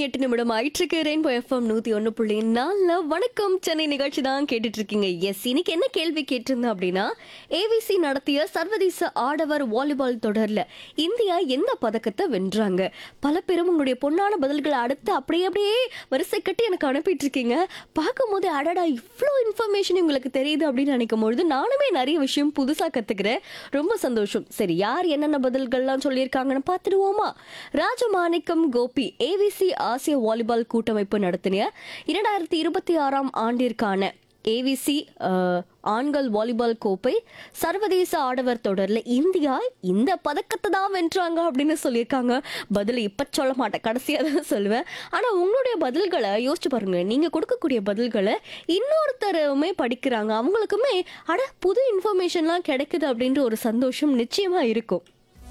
எட்டு நிமிடம் ஆயிட்டிருக்கு ரெயின்போ எஃப்எம் நூத்தி ஒன்று புள்ளி நாலுல வணக்கம் சென்னை நிகழ்ச்சி தான் கேட்டுட்டு இருக்கீங்க எஸ் இன்னைக்கு என்ன கேள்வி கேட்டிருந்தேன் அப்படின்னா ஏவிசி நடத்திய சர்வதேச ஆடவர் வாலிபால் தொடர்ல இந்தியா எந்த பதக்கத்தை வென்றாங்க பல பேரும் உங்களுடைய பொன்னான பதில்களை அடுத்து அப்படியே அப்படியே வரிசை கட்டி எனக்கு அனுப்பிட்டு இருக்கீங்க பார்க்கும்போது அடடா இவ்வளோ இன்ஃபர்மேஷன் உங்களுக்கு தெரியுது அப்படின்னு நினைக்கும் பொழுது நானுமே நிறைய விஷயம் புதுசா கத்துக்கிறேன் ரொம்ப சந்தோஷம் சரி யார் என்னென்ன பதில்கள்லாம் சொல்லியிருக்காங்கன்னு பார்த்துடுவோமா ராஜமாணிக்கம் கோபி ஏவிசி ஆசிய வாலிபால் கூட்டமைப்பு நடத்தின இரண்டாயிரத்தி இருபத்தி ஆறாம் ஆண்டிற்கான ஏவிசி ஆண்கள் வாலிபால் கோப்பை சர்வதேச ஆடவர் தொடர்ல இந்தியா இந்த பதக்கத்தை தான் வென்றாங்க அப்படின்னு சொல்லியிருக்காங்க பதில் இப்ப சொல்ல மாட்டேன் கடைசியாக தான் சொல்லுவேன் ஆனா உங்களுடைய பதில்களை யோசிச்சு பாருங்க நீங்க கொடுக்கக்கூடிய பதில்களை இன்னொருத்தருமே படிக்கிறாங்க அவங்களுக்குமே அட புது இன்ஃபர்மேஷன்லாம் கிடைக்குது அப்படின்ற ஒரு சந்தோஷம் நிச்சயமா இருக்கும்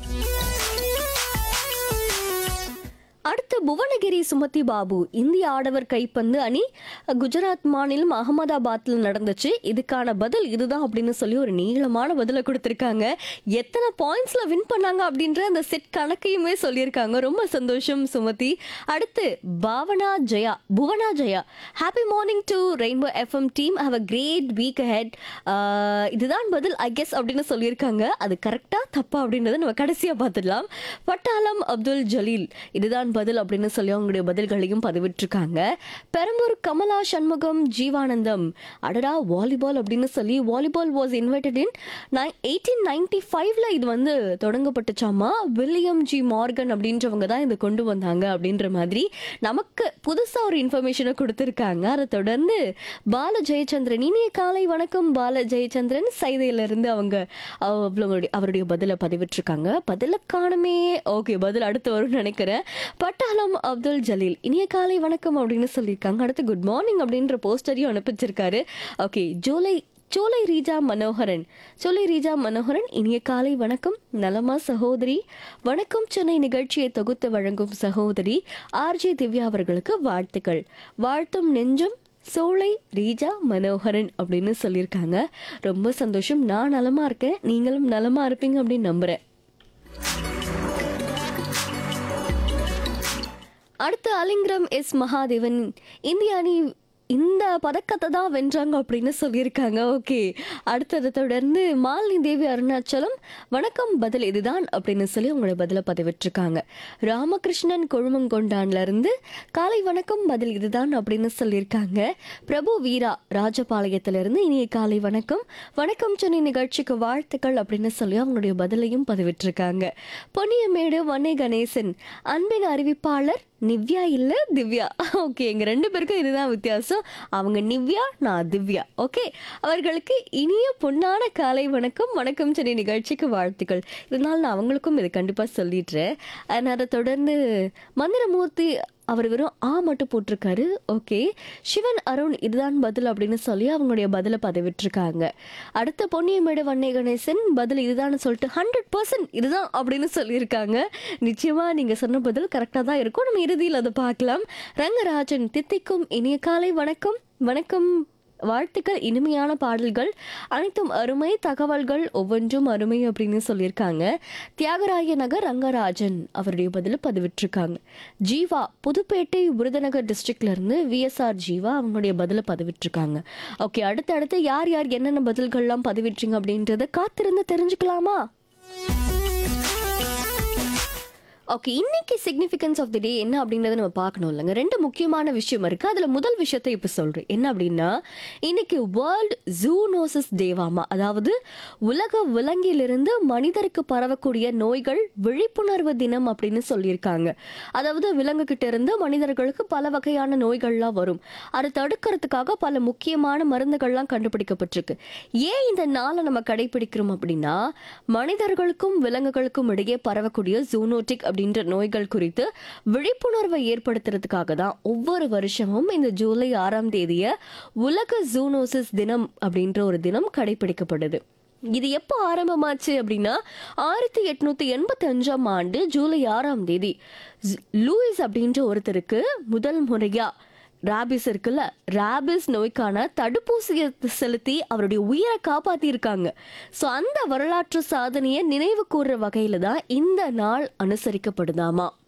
அடுத்து புவனகிரி சுமதி பாபு இந்திய ஆடவர் கைப்பந்து அணி குஜராத் மாநிலம் அகமதாபாத்ல நடந்துச்சு இதுக்கான பதில் இதுதான் அப்படின்னு சொல்லி ஒரு நீளமான பதிலை கொடுத்துருக்காங்க எத்தனை பாயிண்ட்ஸ்ல வின் பண்ணாங்க அப்படின்ற அந்த செட் கணக்கையுமே சொல்லியிருக்காங்க ரொம்ப சந்தோஷம் சுமதி அடுத்து Bhavana Jaya Bhuvana Jaya happy morning to rainbow FM team have a great week ahead இதுதான் பதில் ஐ கெஸ் அப்படின்னு சொல்லியிருக்காங்க அது கரெக்டா தப்பா அப்படின்றத நம்ம கடைசியா பார்த்துடலாம் பட்டாளம் அப்துல் ஜலீல் இதுதான் பதில் அப்படின்னு சொல்லி அவங்களுடைய பதில்களையும் பதிவிட்டிருக்காங்க பெரம்பூர் கமலா சண்முகம் ஜீவானந்தம் அடடா வாலிபால் அப்படின்னு சொல்லி volleyball was invited in eighteen ninety ஃபைவ்ல இது வந்து தொடங்கப்பட்டுச்சாமா வில்லியம் ஜி மார்கன் அப்படின்றவங்க தான் இதை கொண்டு வந்தாங்க அப்படின்ற மாதிரி நமக்கு புதுசா ஒரு இன்ஃபர்மேஷனை கொடுத்துருக்காங்க அதை தொடர்ந்து பால ஜெயச்சந்திரன் இனிய காலை வணக்கம் பால ஜெயச்சந்திரன் சைதையிலிருந்து அவங்க அவங்களுடைய அவருடைய பதிலை பதிவிட்டிருக்காங்க பதில காணுமே ஓகே பதில் அடுத்து வரும்னு நினைக்கிறேன் பட்டாளம் அப்துல் ஜலீல் இனிய காலை வணக்கம் அப்படின்னு சொல்லியிருக்காங்க அடுத்து குட் மார்னிங் அப்படின்ற போஸ்டரையும் அனுப்பிச்சிருக்காரு ஓகே ஜூலை சோலை ரீஜா மனோகரன் சோலை ரீஜா மனோகரன் இனிய காலை வணக்கம் நலமா சகோதரி வணக்கம் சென்னை நிகழ்ச்சியை தொகுத்து வழங்கும் சகோதரி ஆர்ஜே திவ்யா அவர்களுக்கு வாழ்த்துக்கள் வாழ்த்தும் நெஞ்சம் சோலை ரீஜா மனோகரன் அப்படின்னு சொல்லியிருக்காங்க ரொம்ப சந்தோஷம் நான் நலமா இருக்கேன் நீங்களும் நலமா இருப்பீங்க அப்படின்னு நம்புறேன் அடுத்து அலிங்கிரம் எஸ் மகாதேவன் இந்திய அணி இந்த பதக்கத்தை தான் வென்றாங்க அப்படின்னு சொல்லியிருக்காங்க ஓகே அடுத்ததை தொடர்ந்து மாலினி தேவி அருணாச்சலம் வணக்கம் பதில் இதுதான் அப்படின்னு சொல்லி உங்களோட பதிலை பதிவிட்டிருக்காங்க ராமகிருஷ்ணன் கொழுமங்கொண்டான்ல இருந்து காலை வணக்கம் பதில் இதுதான் அப்படின்னு சொல்லியிருக்காங்க பிரபு வீரா ராஜபாளையத்திலிருந்து இனிய காலை வணக்கம் வணக்கம் சென்னை நிகழ்ச்சிக்கு வாழ்த்துக்கள் அப்படின்னு சொல்லி அவங்களுடைய பதிலையும் பதிவிட்டிருக்காங்க பொன்னியமேடு வன்னை கணேசன் அன்பின் அறிவிப்பாளர் நிவ்யா இல்ல திவ்யா ஓகே எங்க ரெண்டு பேருக்கும் இதுதான் வித்தியாசம் அவங்க நிவ்யா நான் திவ்யா ஓகே அவர்களுக்கு இனிய பொன்னான காலை வணக்கம் வணக்கம் சென்னை நிகழ்ச்சிக்கு வாழ்த்துக்கள் இதனால் நான் அவங்களுக்கும் இது கண்டிப்பா சொல்லிடுறேன் And அதை தொடர்ந்து மந்திரமூர்த்தி அவர் வெறும் ஆ மட்டும் போட்டிருக்காரு ஓகே சிவன் அருண் இதுதான் பதில் அப்படின்னு சொல்லி அவங்களுடைய பதிலை பதிவிட்டிருக்காங்க அடுத்த பொன்னியமேடு வன்னை கணேசன் பதில் இதுதான் சொல்லிட்டு ஹண்ட்ரட் பர்சன்ட் இதுதான் அப்படின்னு சொல்லியிருக்காங்க நிச்சயமா நீங்க சொன்ன பதில் கரெக்டாக தான் இருக்கும் நம்ம இறுதியில் அதை பார்க்கலாம் ரங்கராஜன் தித்திக்கும் இனிய காலை வணக்கம் வணக்கம் வாழ்த்துக்கள் இனிமையான பாடல்கள் அனைத்தும் அருமை தகவல்கள் ஒவ்வொன்றும் அருமை அப்படின்னு சொல்லியிருக்காங்க தியாகராய நகர் ரங்கராஜன் அவருடைய பதில பதிவிட்டிருக்காங்க ஜீவா புதுப்பேட்டை விருதுநகர் டிஸ்ட்ரிக்ட்ல இருந்து விஎஸ்ஆர் ஜீவா அவங்களுடைய பதில பதிவிட்டிருக்காங்க ஓகே அடுத்து அடுத்து யார் யார் என்னென்ன பதில்கள்லாம் பதிவிட்டீங்க அப்படின்றத காத்திருந்து தெரிஞ்சுக்கலாமா ஓகே இன்னைக்கு சிக்னிஃபிகன்ஸ் ஆஃப் தி டே என்ன அப்படின்றத நம்ம பார்க்கணும் இல்லைங்க ரெண்டு முக்கியமான விஷயம் இருக்கு அதுல முதல் விஷயத்தை இப்போ சொல்றேன் என்ன அப்படின்னா இன்னைக்கு வேர்ல்ட் ஜூனோசிஸ் டேவாமா அதாவது உலக விலங்கிலிருந்து மனிதருக்கு பரவக்கூடிய நோய்கள் விழிப்புணர்வு தினம் அப்படின்னு சொல்லியிருக்காங்க அதாவது விலங்கு கிட்ட இருந்து மனிதர்களுக்கு பல வகையான நோய்கள்லாம் வரும் அதை தடுக்கிறதுக்காக பல முக்கியமான மருந்துகள்லாம் கண்டுபிடிக்கப்பட்டிருக்கு ஏன் இந்த நாளை நம்ம கடைபிடிக்கிறோம் அப்படின்னா மனிதர்களுக்கும் விலங்குகளுக்கும் இடையே பரவக்கூடிய ஜூனோட்டிக் அப்படின்ற நோய்கள் குறித்து விழிப்புணர்வை ஏற்படுத்துறதுக்காக தான் ஒவ்வொரு வருஷமும் இந்த ஜூலை ஆறாம் தேதிய உலக ஜூனோசிஸ் தினம் அப்படின்ற ஒரு தினம் கடைபிடிக்கப்படுது இது எப்போ ஆரம்பமாச்சு அப்படின்னா ஆயிரத்தி எட்நூத்தி எண்பத்தி அஞ்சாம் ஆண்டு ஜூலை ஆறாம் தேதி ஜ்- லூயிஸ் அப்படின்ற ஒருத்தருக்கு முதல் முறையா ராபிஸ் இருக்குல்ல ராபிஸ் நோய்க்கான தடுப்பூசியை செலுத்தி அவருடைய உயிரை காப்பாத்தியிருக்காங்க ஸோ அந்த வரலாற்று சாதனையை நினைவு கூறுற வகையில தான் இந்த நாள் அனுசரிக்கப்படுதாமா